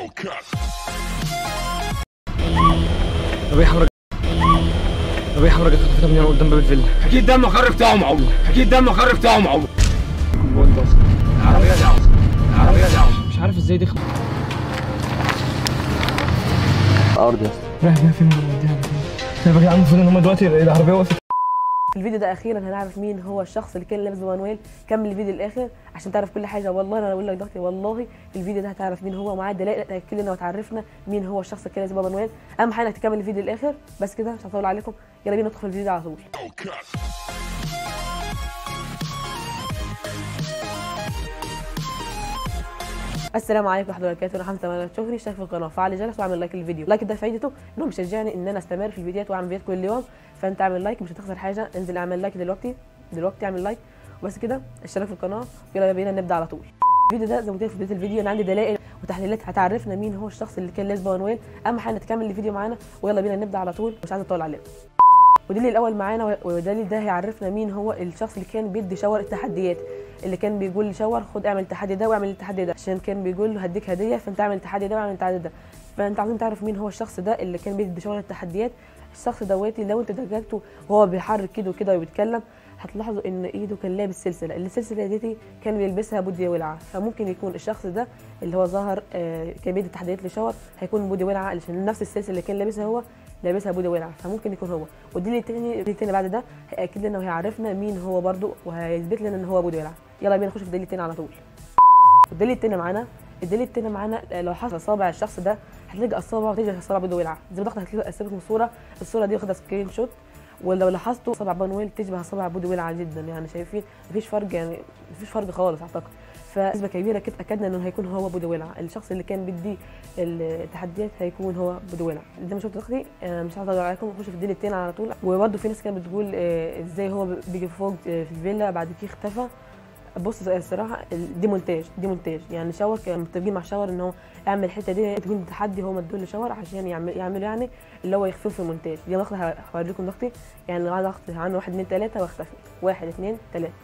طب ايه حمرا طب ايه حمرا جت خطفتها من هنا قدام باب الفيلا اكيد دم خر بتاعه معقول اكيد دم خر بتاعه معقول الواد ده اصلا العربيه دي عاوزه العربيه دي عاوزه مش عارف ازاي دي خ... الارض يا اسطى رايح بيها فين ولا وديها فين طيب يا جدعان المفروض ان هم دلوقتي العربيه وقفت في الفيديو ده اخيرا هنعرف مين هو الشخص اللي كان لابس مانويل كمل الفيديو للاخر عشان تعرف كل حاجه والله انا بقول لك دلوقتي والله في الفيديو ده هتعرف مين هو ومعاه دلائل تاكد لنا وتعرفنا مين هو الشخص اللي كان لابس مانويل اهم حاجه انك تكمل الفيديو للاخر بس كده مش هطول عليكم يلا بينا ندخل في الفيديو ده على طول السلام عليكم ورحمه الله وبركاته انا حمزه مالك شكري اشترك في القناه وفعل الجرس واعمل لايك للفيديو لايك ده فايدته انه بيشجعني ان انا استمر في الفيديوهات واعمل فيديوهات كل يوم فانت اعمل لايك مش هتخسر حاجه انزل اعمل لايك دلوقتي دلوقتي اعمل لايك وبس كده اشترك في القناه يلا بينا نبدا على طول الفيديو ده زي ما قلت لك في بدايه الفيديو انا عندي دلائل وتحليلات هتعرفنا مين هو الشخص اللي كان لابس بانويل اهم حاجه تكمل الفيديو معانا ويلا بينا نبدا على طول مش عايز اطول عليكم ودليل الاول معانا ودليل ده هيعرفنا مين هو الشخص اللي كان بيدي شاور التحديات اللي كان بيقول لشاور خد اعمل التحدي ده واعمل التحدي ده عشان كان بيقول له هديك هديه فانت اعمل التحدي ده واعمل التحدي ده فانت عايزين تعرف مين هو الشخص ده اللي كان بيدي شاور التحديات الشخص دواتي لو انت دجلته وهو بيحرك ايده كده وبيتكلم هتلاحظوا ان ايده كان لابس سلسله السلسله دي كان بيلبسها بودي ولعه فممكن يكون الشخص ده اللي هو ظهر آه، كان بيدي تحديات لشاور هيكون بودي ولعه علشان نفس السلسله اللي كان لابسها هو لابسها بودي ولعه فممكن يكون هو والدليل التاني الدليل التاني بعد ده هياكد لنا وهيعرفنا مين هو برده وهيثبت لنا ان هو بودي ولعه يلا بينا نخش في الدليل التاني على طول الدليل التاني معانا الدليل التاني معانا لو حصل اصابع الشخص ده هتلاقي اصابع وتيجي اصابع بودي ولعه زي ما ضغط هتلاقي اسيبكم صوره الصوره دي واخده سكرين شوت ولو لاحظتوا صبع بانويل تشبه صبع بودي ولعه جدا يعني شايفين مفيش فرق يعني مفيش فرق خالص اعتقد فنسبه كبيره كده اكدنا انه هيكون هو بودي ولعه الشخص اللي كان بيدي التحديات هيكون هو بودي ولعه زي ما شفتوا دلوقتي آه، مش هقدر عليكم نخش في الديل التاني على طول وبرده في ناس كانت بتقول آه، ازاي هو بيجي فوق آه، في الفيلا بعد كده اختفى بص الصراحه ال- دي مونتاج دي مونتاج يعني شاور كان متفقين مع شاور ان هو اعمل الحته دي تكون تحدي هو مدول لشاور عشان يعمل يعمل يعني اللي هو يخفيه في المونتاج دي لقطه هوريكم ضغطي يعني عايز اخطي عنه واحد اتنين تلاته واختفي واحد اتنين تلاته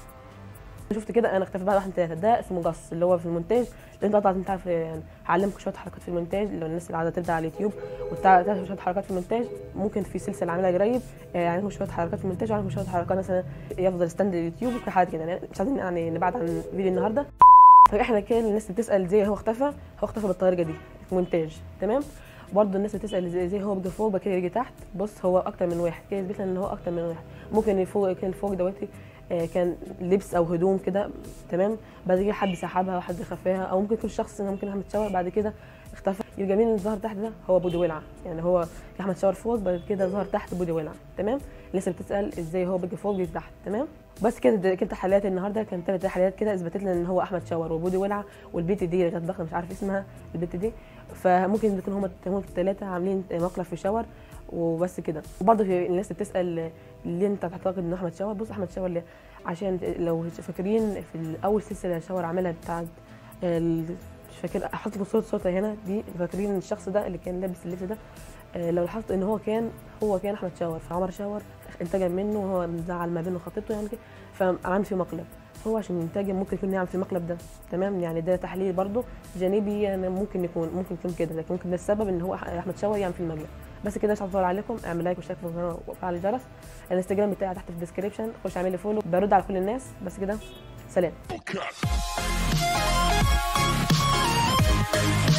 شفت كده انا اختفيت بعد واحد ثلاثه ده اسمه قص اللي هو في المونتاج لان انت انت عارف يعني هعلمكم شويه حركات في المونتاج لو الناس اللي عايزه تبدا على اليوتيوب وتعرف شويه حركات في المونتاج ممكن في سلسله عاملها قريب آه، اعلمكم شويه حركات في المونتاج واعلمكم شويه حركات مثلا يفضل ستاند اليوتيوب وحاجات كده يعني مش عايزين يعني نبعد عن فيديو النهارده فاحنا كان الناس بتسال زي هو اختفى هو اختفى بالطريقه دي في مونتاج تمام برضه الناس بتسال زي, زي هو بيجي فوق بعد كده يجي تحت بص هو اكتر من واحد كده يثبت لنا ان هو اكتر من واحد ممكن الفوق كان الفوق دوتي آه، كان لبس او هدوم كده تمام بعد كده حد سحبها وحد خفاها او ممكن يكون شخص ممكن احمد شاور بعد كده اختفى يبقى مين اللي ظهر تحت ده هو بودي ولعه يعني هو احمد شاور فوق بعد كده ظهر تحت بودي ولعه تمام الناس اللي بتسال ازاي هو بيجي فوق بيجي تحت تمام بس كده ده كده تحليلات النهارده كان ثلاث تحليلات كده اثبتت لنا ان هو احمد شاور وبودي ولعه والبيت دي كانت ضخمه مش عارف اسمها البيت دي فممكن يكون هم هم الثلاثه عاملين مقلب في شاور وبس كده وبرضه في الناس اللي بتسال ليه انت تعتقد ان احمد شاور بص احمد شاور ليه عشان لو فاكرين في اول سلسله شاور عملها بتاعت ال- مش فاكر احط لكم صوره صورته هنا دي فاكرين الشخص ده اللي كان لابس اللبس ده آه، لو لاحظت ان هو كان هو كان احمد شاور فعمر شاور انتجم منه وهو مزعل ما بينه خطيبته يعني كده فعمل فيه مقلب هو عشان ينتجم ممكن يكون يعمل في المقلب ده تمام يعني ده تحليل برضه جانبي يعني ممكن يكون ممكن يكون كده لكن ممكن ده السبب ان هو أح- احمد شاور يعمل في المقلب بس كده مش هطول عليكم اعمل لايك واشترك في القناه وفعل الجرس الانستجرام بتاعي تحت في الديسكربشن خش اعمل لي فولو برد على كل الناس بس كده سلام